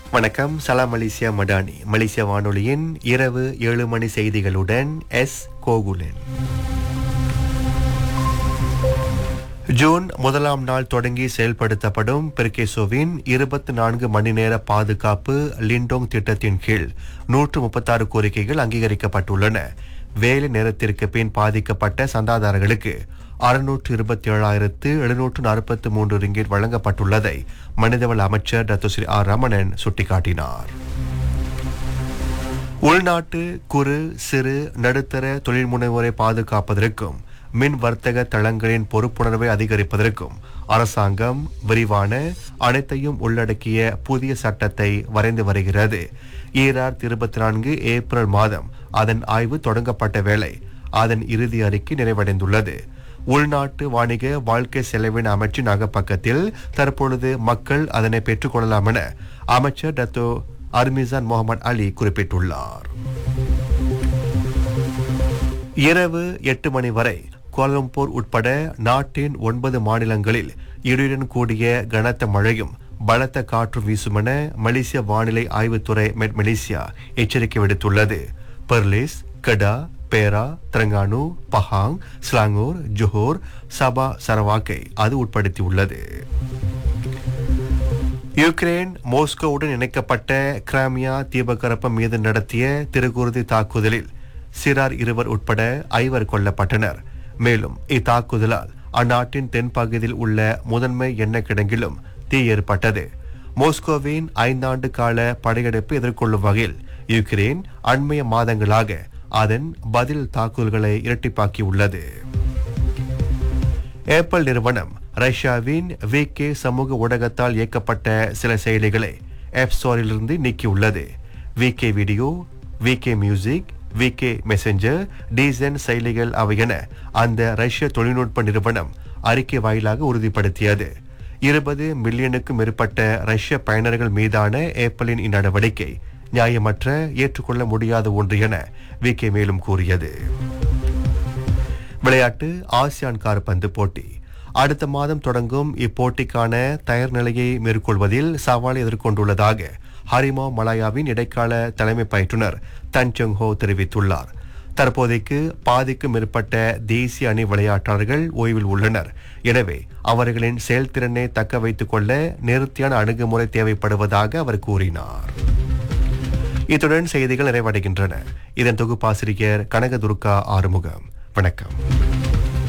வணக்கம் சலாம் மலேசியா மடானி மலேசிய வானொலியின் இரவு ஏழு மணி செய்திகளுடன் எஸ் கோகுலன் ஜூன் முதலாம் நாள் தொடங்கி செயல்படுத்தப்படும் பெர்கேசோவின் இருபத்தி நான்கு மணி நேர பாதுகாப்பு லிண்டோங் திட்டத்தின் கீழ் நூற்று முப்பத்தாறு கோரிக்கைகள் அங்கீகரிக்கப்பட்டுள்ளன வேலை நேரத்திற்கு பின் பாதிக்கப்பட்ட சந்தாதாரர்களுக்கு அறுநூற்று இருபத்தி ஏழாயிரத்து எழுநூற்று நாற்பத்தி மூன்று ரிங்கிட் வழங்கப்பட்டுள்ளதை மனிதவள அமைச்சர் டாக்டர் ஸ்ரீ ஆர் ரமணன் சுட்டிக்காட்டினார் உள்நாட்டு குறு சிறு நடுத்தர தொழில் முனைவோரை பாதுகாப்பதற்கும் மின் வர்த்தக தளங்களின் பொறுப்புணர்வை அதிகரிப்பதற்கும் அரசாங்கம் விரிவான அனைத்தையும் உள்ளடக்கிய புதிய சட்டத்தை வரைந்து வருகிறது ஈராயிரத்தி இருபத்தி நான்கு ஏப்ரல் மாதம் அதன் ஆய்வு தொடங்கப்பட்ட வேளை அதன் இறுதி அறிக்கை நிறைவடைந்துள்ளது உள்நாட்டு வாணிக வாழ்க்கை செலவின அமைச்சின் அகப்பக்கத்தில் தற்பொழுது மக்கள் அதனை பெற்றுக்கொள்ளலாம் என அமைச்சர் டத்தோ அர்மிசான் முகமது அலி குறிப்பிட்டுள்ளார் இரவு எட்டு மணி வரை கோலம்பூர் உட்பட நாட்டின் ஒன்பது மாநிலங்களில் இடியுடன் கூடிய கனத்த மழையும் பலத்த காற்று வீசும் என மலேசிய வானிலை ஆய்வுத்துறை மெட் மலேசியா எச்சரிக்கை விடுத்துள்ளது Perlis Kedah Perak Terengganu Pahang Selangor Johor Sabah சரவாக்கை அது உட்படுத்தியுள்ளது யுக்ரைன் மோஸ்கோவுடன் இணைக்கப்பட்ட கிராமியா தீபகற்பம் மீது நடத்திய திருக்குருதி தாக்குதலில் சிறார் இருவர் உட்பட ஐவர் கொல்லப்பட்டனர் மேலும் இத்தாக்குதலால் அந்நாட்டின் தென்பகுதியில் உள்ள முதன்மை எண்ணெய் கிடங்கிலும் தீ ஏற்பட்டது மோஸ்கோவின் ஐந்தாண்டு கால படையெடுப்பு எதிர்கொள்ளும் வகையில் யுக்ரைன் அண்மைய மாதங்களாக அதன் பதில் தாக்குதல்களை இரட்டிப்பாக்கியுள்ளது ஏப்பல் நிறுவனம் ரஷ்யாவின் விகே சமூக ஊடகத்தால் இயக்கப்பட்ட சில செயலிகளை ஆப் ஸ்டோரிலிருந்து நீக்கியுள்ளது VK video VK music VK messenger டீசன் செயலிகள் அவை என அந்த ரஷ்ய தொழில்நுட்ப நிறுவனம் அறிக்கை வாயிலாக உறுதிப்படுத்தியது இருபது மில்லியனுக்கும் மேற்பட்ட ரஷ்ய பயனர்கள் மீதான ஏப்பலின் இந்நடவடிக்கை நியாயமற்ற ஏற்றுக்கொள்ள முடியாத ஒன்று என விகே மேலும் கூறியது விளையாட்டு ஆசியான் கால்பந்து போட்டி அடுத்த மாதம் தொடங்கும் இப்போட்டிக்கான தயார் நிலையை மேற்கொள்வதில் சவாலை எதிர்கொண்டுள்ளதாக ஹரிமா மலாயாவின் இடைக்கால தலைமை பயிற்றுனர் தன் ஹோ தெரிவித்துள்ளார் தற்போதைக்கு பாதிக்கும் மேற்பட்ட தேசிய அணி விளையாட்டாளர்கள் ஓய்வில் உள்ளனர் எனவே அவர்களின் செயல்திறனை தக்க வைத்துக் கொள்ள நேர்த்தியான அணுகுமுறை தேவைப்படுவதாக அவர் கூறினார் இத்துடன் செய்திகள் நிறைவடைகின்றன இதன் தொகுப்பாசிரியர் கனகதுர்கா ஆறுமுகம் வணக்கம்